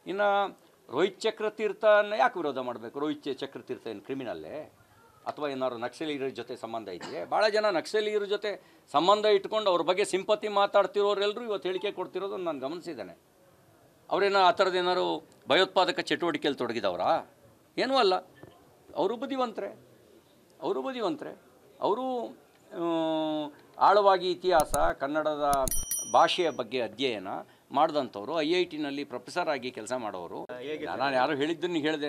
ಇನ್ನು ರೋಹಿತ್ ಚಕ್ರತೀರ್ಥನ ಯಾಕೆ ವಿರೋಧ ಮಾಡಬೇಕು ರೋಹಿತ್ ಚ- ಚಕ್ರತೀರ್ಥ ಏನು ಕ್ರಿಮಿನಲ್ಲೇ ಅಥವಾ ಏನಾದ್ರು ನಕ್ಸಲೀಯರ ಜೊತೆ ಸಂಬಂಧ ಇದೆಯೇ ಭಾಳ ಜನ ನಕ್ಸಲೀಯರ ಜೊತೆ ಸಂಬಂಧ ಇಟ್ಕೊಂಡು ಅವ್ರ ಬಗ್ಗೆ ಸಿಂಪತಿ ಮಾತಾಡ್ತಿರೋರೆಲ್ಲರೂ ಇವತ್ತು ಹೇಳಿಕೆ ಕೊಡ್ತಿರೋದನ್ನು ನಾನು ಗಮನಿಸಿದ್ದೇನೆ ಅವರೇನೋ ಆ ಥರದ್ದು ಏನಾದ್ರು ಭಯೋತ್ಪಾದಕ ಚಟುವಟಿಕೆಯಲ್ಲಿ ತೊಡಗಿದವರಾ ಏನೂ ಅಲ್ಲ ಅವರು ಬುದ್ಧಿವಂತರೆ ಅವರು ಬುದ್ಧಿವಂತರೆ ಅವರು ಆಳವಾಗಿ ಇತಿಹಾಸ ಕನ್ನಡದ ಭಾಷೆಯ ಬಗ್ಗೆ ಅಧ್ಯಯನ ಮಾಡಿದಂಥವ್ರು ಐ ಐ ಟಿನಲ್ಲಿ ಪ್ರೊಫೆಸರ್ ಆಗಿ ಕೆಲಸ ಮಾಡೋರು ನಾನು ಯಾರು ಹೇಳಿದ್ದನ್ನು ಹೇಳಿದೆ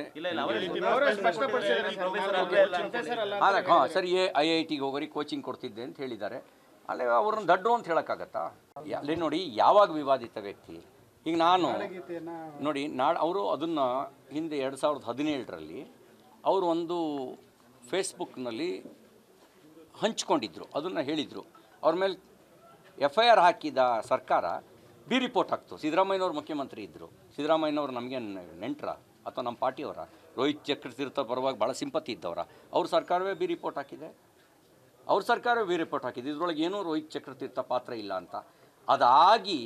ಅಲ್ಲ ಹಾಂ ಸರಿ ಐ ಐ ಟಿಗೆ ಹೋಗೋರಿ ಕೋಚಿಂಗ್ ಕೊಡ್ತಿದ್ದೆ ಅಂತ ಹೇಳಿದ್ದಾರೆ ಅಲ್ಲೇ ಅವ್ರನ್ನ ದಡ್ರು ಅಂತ ಹೇಳೋಕ್ಕಾಗತ್ತಾ ಯ- ಅಲ್ಲಿ ನೋಡಿ ಯಾವಾಗ ವಿವಾದಿತ ವ್ಯಕ್ತಿ ಈಗ ನಾನು ನೋಡಿ ನಾಳೆ ಅವರು ಅದನ್ನು ಹಿಂದೆ ಎರಡು ಸಾವಿರದ ಹದಿನೇಳರಲ್ಲಿ ಅವರು ಒಂದು ಫೇಸ್ಬುಕ್ನಲ್ಲಿ ಹಂಚ್ಕೊಂಡಿದ್ರು ಅದನ್ನು ಹೇಳಿದರು ಅವ್ರ ಮೇಲೆ ಎಫ್ ಐ ಆರ್ ಹಾಕಿದ ಸರ್ಕಾರ ಬಿ ರಿಪೋರ್ಟ್ ಹಾಕ್ತು ಸಿದ್ದರಾಮಯ್ಯನವ್ರು ಮುಖ್ಯಮಂತ್ರಿ ಇದ್ದರು ಸಿದ್ದರಾಮಯ್ಯನವ್ರು ನಮಗೆ ನೆಂಟ್ರ ಅಥವಾ ನಮ್ಮ ಪಾರ್ಟಿಯವರ ರೋಹಿತ್ ಚಕ್ರತೀರ್ಥ ಪರವಾಗಿ ಭಾಳ ಸಿಂಪತಿ ಇದ್ದವರ ಅವ್ರ ಸರ್ಕಾರವೇ ಬಿ ರಿಪೋರ್ಟ್ ಹಾಕಿದೆ ಅವ್ರ ಸರ್ಕಾರವೇ ಬಿ ರಿಪೋರ್ಟ್ ಹಾಕಿದೆ ಇದ್ರೊಳಗೆ ಏನೂ ರೋಹಿತ್ ಚಕ್ರತೀರ್ಥ ಪಾತ್ರ ಇಲ್ಲ ಅಂತ ಅದಾಗಿ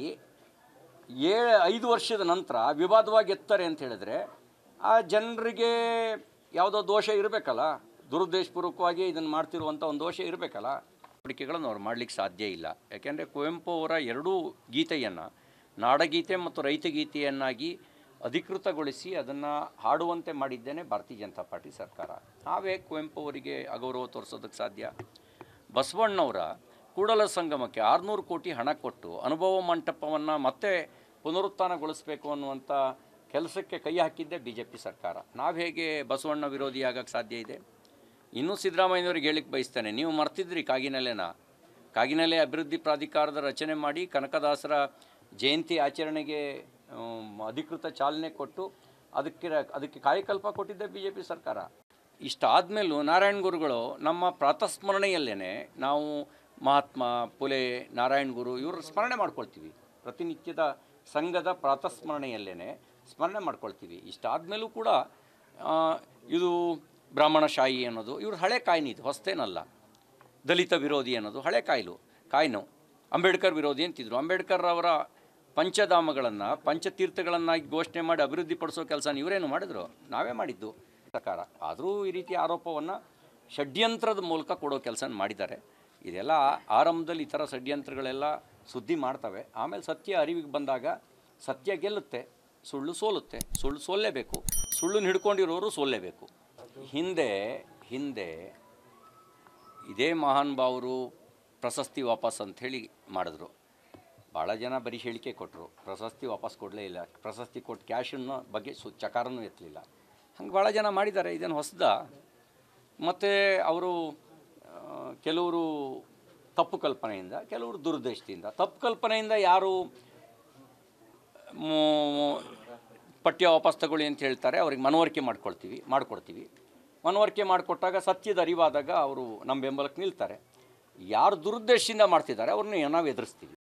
ಏ ಐದು ವರ್ಷದ ನಂತರ ವಿವಾದವಾಗಿ ಎತ್ತಾರೆ ಅಂತ ಹೇಳಿದ್ರೆ ಆ ಜನರಿಗೆ ಯಾವುದೋ ದೋಷ ಇರಬೇಕಲ್ಲ ದುರುದ್ದೇಶಪೂರ್ವಕವಾಗಿ ಇದನ್ನು ಮಾಡ್ತಿರುವಂಥ ಒಂದು ದೋಷ ಇರಬೇಕಲ್ಲ ಚಟುವಟಿಕೆಗಳನ್ನು ಅವ್ರು ಮಾಡಲಿಕ್ಕೆ ಸಾಧ್ಯ ಇಲ್ಲ ಯಾಕೆಂದರೆ ಕುವೆಂಪು ಅವರ ಎರಡೂ ಗೀತೆಯನ್ನು ನಾಡಗೀತೆ ಮತ್ತು ರೈತಗೀತೆಯನ್ನಾಗಿ ಅಧಿಕೃತಗೊಳಿಸಿ ಅದನ್ನು ಹಾಡುವಂತೆ ಮಾಡಿದ್ದೇನೆ ಭಾರತೀಯ ಜನತಾ ಪಾರ್ಟಿ ಸರ್ಕಾರ ನಾವೇ ಕುವೆಂಪು ಅವರಿಗೆ ಅಗೌರವ ತೋರಿಸೋದಕ್ಕೆ ಸಾಧ್ಯ ಬಸವಣ್ಣವರ ಕೂಡಲ ಸಂಗಮಕ್ಕೆ ಆರುನೂರು ಕೋಟಿ ಹಣ ಕೊಟ್ಟು ಅನುಭವ ಮಂಟಪವನ್ನು ಮತ್ತೆ ಪುನರುತ್ಥಾನಗೊಳಿಸಬೇಕು ಅನ್ನುವಂಥ ಕೆಲಸಕ್ಕೆ ಕೈ ಹಾಕಿದ್ದೇ ಬಿ ಜೆ ಪಿ ಸರ್ಕಾರ ನಾವು ಹೇಗೆ ಬಸವಣ್ಣ ವಿರೋಧಿ ಆಗಕ್ಕೆ ಸಾಧ್ಯ ಇದೆ ಇನ್ನೂ ಸಿದ್ದರಾಮಯ್ಯನವ್ರಿಗೆ ಹೇಳಿಕ್ಕೆ ಬಯಸ್ತೇನೆ ನೀವು ಮರ್ತಿದ್ರಿ ಕಾಗಿನೆಲೆನ ಕಾಗಿನೆಲೆ ಅಭಿವೃದ್ಧಿ ಪ್ರಾಧಿಕಾರದ ರಚನೆ ಮಾಡಿ ಕನಕದಾಸರ ಜಯಂತಿ ಆಚರಣೆಗೆ ಆಮ್, ಅಧಿಕೃತ ಚಾಲನೆ ಕೊಟ್ಟು ಅದಕ್ಕೆ ಅದಕ್ಕೆ ಕಾಯಕಲ್ಪ ಕೊಟ್ಟಿದ್ದೆ ಬಿ ಜೆ ಪಿ ಸರ್ಕಾರ ಇಷ್ಟಾದಮೇಲೂ ನಾರಾಯಣ ಗುರುಗಳು ನಮ್ಮ ಪ್ರಾತಸ್ಮರಣೆಯಲ್ಲೇ ನಾವು ಮಹಾತ್ಮ ಪುಲೆ ನಾರಾಯಣ ಗುರು ಇವರು ಸ್ಮರಣೆ ಮಾಡ್ಕೊಳ್ತೀವಿ ಪ್ರತಿನಿತ್ಯದ ಸಂಘದ ಪ್ರಾತಸ್ಮರಣೆಯಲ್ಲೇ ಸ್ಮರಣೆ ಮಾಡ್ಕೊಳ್ತೀವಿ ಇಷ್ಟಾದಮೇಲೂ ಕೂಡ ಆ, ಇದು ಬ್ರಾಹ್ಮಣಶಾಹಿ ಅನ್ನೋದು ಇವ್ರು ಹಳೆ ಕಾಯಿನಿ ಇದು ಹೊಸ್ತೇನಲ್ಲ ದಲಿತ ವಿರೋಧಿ ಅನ್ನೋದು ಹಳೆ ಕಾಯಿಲು ಕಾಯಿನು ಅಂಬೇಡ್ಕರ್ ವಿರೋಧಿ ಅಂತಿದ್ರು ಅಂಬೇಡ್ಕರ್ ಅವರ ಪಂಚಧಾಮಗಳನ್ನು ಪಂಚತೀರ್ಥಗಳನ್ನಾಗಿ ಘೋಷಣೆ ಮಾಡಿ ಅಭಿವೃದ್ಧಿಪಡಿಸೋ ಕೆಲಸ ಇವರೇನು ಮಾಡಿದ್ರು ನಾವೇ ಮಾಡಿದ್ದು ಸರ್ಕಾರ ಆದರೂ ಈ ರೀತಿ ಆರೋಪವನ್ನು ಷಡ್ಯಂತ್ರದ ಮೂಲಕ ಕೊಡೋ ಕೆಲಸ ಮಾಡಿದ್ದಾರೆ ಇದೆಲ್ಲ ಆರಂಭದಲ್ಲಿ ಈ ಥರ ಷಡ್ಯಂತ್ರಗಳೆಲ್ಲ ಸುದ್ದಿ ಮಾಡ್ತವೆ ಆಮೇಲೆ ಸತ್ಯ ಅರಿವಿಗೆ ಬಂದಾಗ ಸತ್ಯ ಗೆಲ್ಲುತ್ತೆ ಸುಳ್ಳು ಸೋಲುತ್ತೆ ಸುಳ್ಳು ಸೋಲ್ಲೇಬೇಕು ಸುಳ್ಳನ್ನು ಹಿಡ್ಕೊಂಡಿರೋರು ಸೋಲ್ಲೇಬೇಕು ಹಿಂದೆ ಹಿಂದೆ ಇದೇ ಮಹಾನ್ ಭಾವರು ಪ್ರಶಸ್ತಿ ವಾಪಸ್ ಅಂಥೇಳಿ ಮಾಡಿದ್ರು ಭಾಳ ಜನ ಬರೀ ಹೇಳಿಕೆ ಕೊಟ್ಟರು ಪ್ರಶಸ್ತಿ ವಾಪಸ್ ಕೊಡಲೇ ಇಲ್ಲ ಪ್ರಶಸ್ತಿ ಕೊಟ್ಟು ಕ್ಯಾಶನ್ನು ಬಗ್ಗೆ ಸು ಚಕಾರನೂ ಎತ್ತಲಿಲ್ಲ ಹಂಗೆ ಭಾಳ ಜನ ಮಾಡಿದ್ದಾರೆ ಇದೇನು ಹೊಸದ ಮತ್ತು ಅವರು ಆ, ಕೆಲವರು ತಪ್ಪು ಕಲ್ಪನೆಯಿಂದ ಕೆಲವರು ದುರುದ್ದೇಶದಿಂದ ತಪ್ಪು ಕಲ್ಪನೆಯಿಂದ ಯಾರು ಮು- ಪಠ್ಯ ವಾಪಸ್ ತಗೊಳ್ಳಿ ಅಂತ ಹೇಳ್ತಾರೆ ಅವ್ರಿಗೆ ಮನವರಿಕೆ ಮಾಡ್ಕೊಳ್ತೀವಿ ಮಾಡಿಕೊಡ್ತೀವಿ ಮನವರಿಕೆ ಮಾಡಿಕೊಟ್ಟಾಗ ಸತ್ಯದ ಅರಿವಾದಾಗ ಅವರು ನಮ್ಮ ಬೆಂಬಲಕ್ಕೆ ನಿಲ್ತಾರೆ ಯಾರು ದುರುದ್ದೇಶದಿಂದ ಮಾಡ್ತಿದ್ದಾರೆ ಅವ್ರನ್ನ ನಾವು ಎದುರಿಸ್ತೀವಿ